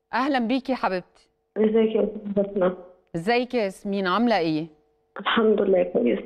اهلا بيكي يا حبيبتي ازيك يا استاذ بسمة ازيك يا ياسمين عامله ايه الحمد لله كويس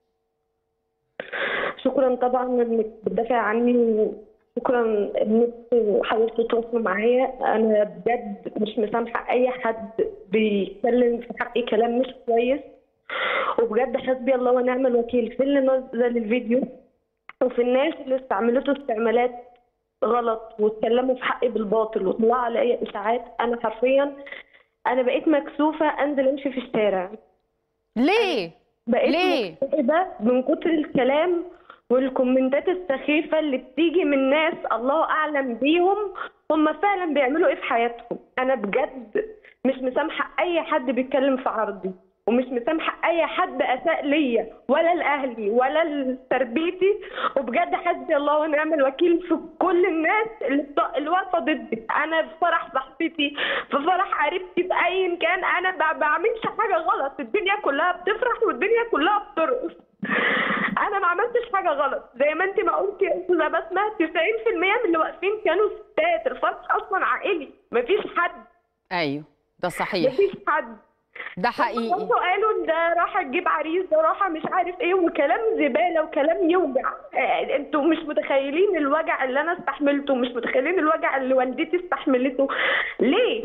شكرا طبعا انك بتدافع عني وشكرا انك حاولتوا تتواصلوا معايا انا بجد مش مسامحه اي حد بيتكلم في حقي كلام مش كويس وبجد حسبي الله ونعم الوكيل في اللي نزل الفيديو وفي الناس اللي استعملته استعمالات غلط واتكلموا في حقي بالباطل وطلعوا عليا اشاعات انا حرفيا انا بقيت مكسوفه انزل امشي في الشارع ليه بقيت ليه؟ مكتئبة من كتر الكلام والكومنتات السخيفة اللي بتيجي من ناس الله أعلم بيهم هم فعلا بيعملوا إيه في حياتهم أنا بجد مش مسامحة أي حد بيتكلم في عرضي ومش مسامحة أي حد أساء ليا ولا لأهلي ولا لتربيتي وبجد حسبي الله ونعم الوكيل في كل الناس اللي بت- اللي واقفة ضدي أنا في فرح صاحبتي في فرح قريبتي في أي كان أنا ما بعملش حاجة غلط الدنيا كلها بتفرح والدنيا كلها بترقص انا ما عملتش حاجه غلط زي ما انت ما قلتي يا استاذه بسمه 90% من اللي واقفين كانوا ستات الفرح اصلا عائلي مفيش حد ايوه ده صحيح مفيش حد ده حقيقي برضه قالوا ان ده راح تجيب عريس ده راح مش عارف ايه وكلام زباله وكلام يوجع آه، انتوا مش متخيلين الوجع اللي انا استحملته مش متخيلين الوجع اللي والدتي استحملته ليه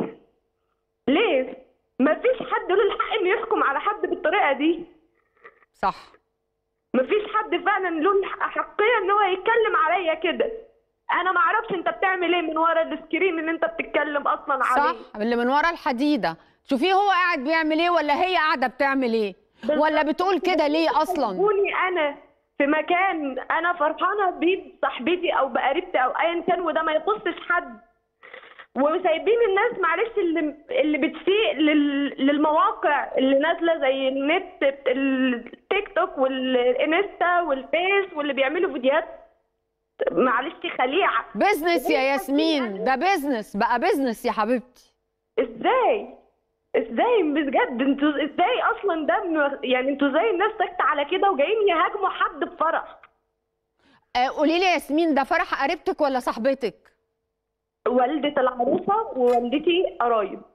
ليه مفيش حد له الحق انه يحكم على حد بالطريقه دي صح مفيش حد فعلا له الحقيه ان هو يتكلم عليا كده انا ما اعرفش انت بتعمل ايه من ورا السكرين اللي انت بتتكلم اصلا عليه صح اللي من ورا الحديده شوفيه هو قاعد بيعمل ايه ولا هي قاعده بتعمل ايه ولا بتقول كده ليه اصلا سيبوني انا في مكان انا فرحانه بيه بصاحبتي او بقريبتي او ايا كان وده ما يخصش حد وسايبين الناس معلش اللي اللي بتسيء لل- للمواقع اللي نازله زي النت التيك توك والانستا والفيس واللي بيعملوا فيديوهات معلش خليعه بزنس يا ياسمين ده بزنس بقى بزنس يا حبيبتي ازاي ازاي بجد انتوا ازاي اصلا ده م- يعني انتوا ازاي الناس ساكته على كده وجايين يهاجموا حد بفرح آه، قولي لي يا ياسمين ده فرح قريبتك ولا صاحبتك والدة العروسة ووالدتي قرايب